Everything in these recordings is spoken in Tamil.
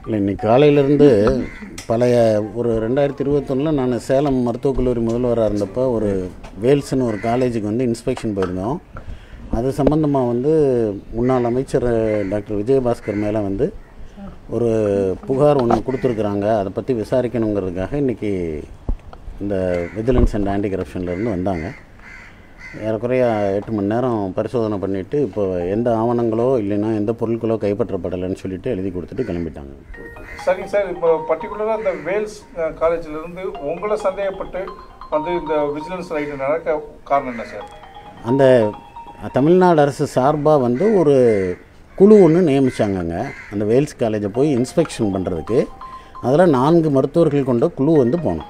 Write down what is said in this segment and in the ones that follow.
இல்லை இன்னைக்கு காலையிலேருந்து பழைய ஒரு ரெண்டாயிரத்தி இருபத்தொன்னில் நான் சேலம் மருத்துவக் கல்லூரி முதல்வராக இருந்தப்போ ஒரு வேல்ஸ்னு ஒரு காலேஜுக்கு வந்து இன்ஸ்பெக்ஷன் போயிருந்தோம் அது சம்மந்தமாக வந்து முன்னாள் அமைச்சர் டாக்டர் விஜயபாஸ்கர் மேலே வந்து ஒரு புகார் ஒன்று கொடுத்துருக்குறாங்க அதை பற்றி விசாரிக்கணுங்கிறதுக்காக இன்றைக்கி இந்த விஜிலன்ஸ் அண்ட் ஆன்டி கரப்ஷன்லேருந்து வந்தாங்க ஏறக்குறைய எட்டு மணி நேரம் பரிசோதனை பண்ணிவிட்டு இப்போ எந்த ஆவணங்களோ இல்லைன்னா எந்த பொருட்களோ கைப்பற்றப்படலைன்னு சொல்லிட்டு எழுதி கொடுத்துட்டு கிளம்பிட்டாங்க சரிங்க சார் இப்போ பர்டிகுலராக இந்த வேல்ஸ் காலேஜில் இருந்து உங்களை சந்தேகப்பட்டு வந்து இந்த விஜிலன்ஸ் ரைடு நடக்க காரணம் என்ன சார் அந்த தமிழ்நாடு அரசு சார்பாக வந்து ஒரு குழு ஒன்று நியமிச்சாங்கங்க அந்த வேல்ஸ் காலேஜை போய் இன்ஸ்பெக்ஷன் பண்ணுறதுக்கு அதில் நான்கு மருத்துவர்கள் கொண்ட குழு வந்து போனோம்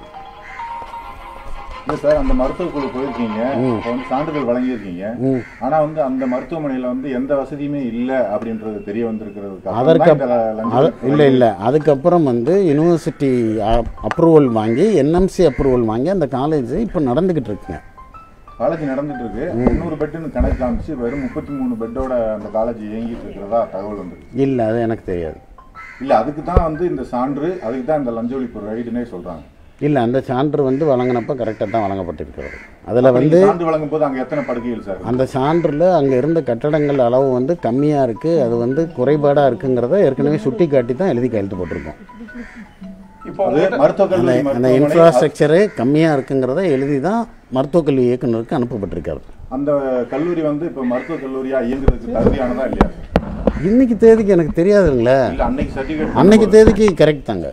இல்லை சார் அந்த மருத்துவ குழு போயிருக்கீங்க இப்போ வந்து சான்றிதழ் வழங்கியிருக்கீங்க ம். ஆனா வந்து அந்த மருத்துவமனையில வந்து எந்த வசதியுமே இல்லை அப்படின்றது தெரிய வந்திருக்கிறதுக்கு அதற்கு அப்புறம் தான் இந்த லஞ்சம் அது இல்லை இல்லை அதுக்கப்புறம் வந்து யூனிவர்சிட்டி அப்ரூவல் வாங்கி என்எம்சி அப்ரூவல் வாங்கி அந்த காலேஜ் இப்போ நடந்துக்கிட்டு இருக்குங்க காலேஜ் நடந்துட்டு இருக்கு முந்நூறு பெட்டுன்னு கணக்கு காமிச்சு வெறும் முப்பத்தி மூணு பெட்டோட அந்த காலேஜ் இயங்கிட்டு இருக்கிறதா தகவல் வந்திருக்கு இல்லை அது எனக்கு தெரியாது இல்ல அதுக்கு தான் வந்து இந்த சான்று அதுக்கு தான் இந்த லஞ்ச ஒழிப்பு ரைடுனே சொல்றாங்க இல்லை அந்த சான்று வந்து வழங்கினப்ப கரெக்டாக தான் வழங்கப்பட்டிருக்கிறது அதில் அப்ப வந்து நீங்க சான்று வழங்கும் போது அங்க எத்தனை படுக்கைகள் சார் அந்த சான்றில் அங்கே இருந்த கட்டடங்கள் அளவு வந்து கம்மியாக இருக்குது அது வந்து குறைபாடாக இருக்குங்கிறத ஏற்கனவே சுட்டி காட்டி தான் எழுதி கையெழுத்து போட்டிருக்கோம் இப்போ அது உங்ககிட்ட மருத்துவக் அந்த கல்லூரி அந்த மருத்துவமனை இன்ஃப்ராஸ்ட்ரக்சரு கம்மியாக இருக்குங்கிறத எழுதி தான் மருத்துவக் கல்வி இயக்குனருக்கு அனுப்பப்பட்டிருக்காரு அந்த கல்லூரி வந்து இப்ப மருத்துவக் கல்லூரியா இயங்குறதுக்கு தகுதியானதா இல்லையா இன்னைக்கு தேதிக்கு எனக்கு தெரியாதுங்களே இல்ல அன்னைக்கு சர்டிபிகேட் அன்னைக்கு தேதிக்கு கரெக்ட் தாங்க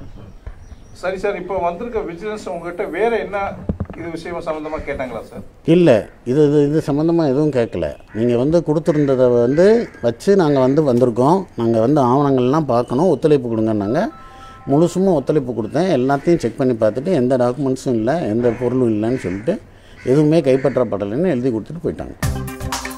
சரி சார் இப்போ வந்திருக்க விஜிலன்ஸ் உங்ககிட்ட வேற என்ன இது விஷயமா சம்மந்தமா கேட்டாங்களா சார் இல்லை இது இது இது சம்மந்தமாக எதுவும் கேட்கல நீங்கள் வந்து கொடுத்துருந்ததை வந்து வச்சு நாங்கள் வந்து வந்திருக்கோம் நாங்கள் வந்து ஆவணங்கள்லாம் பார்க்கணும் ஒத்துழைப்பு கொடுங்கன்னாங்க முழுசுமும் ஒத்துழைப்பு கொடுத்தேன் எல்லாத்தையும் செக் பண்ணி பார்த்துட்டு எந்த டாக்குமெண்ட்ஸும் இல்லை எந்த பொருளும் இல்லைன்னு சொல்லிட்டு எதுவுமே கைப்பற்றப்படலைன்னு எழுதி கொடுத்துட்டு போயிட்டாங்க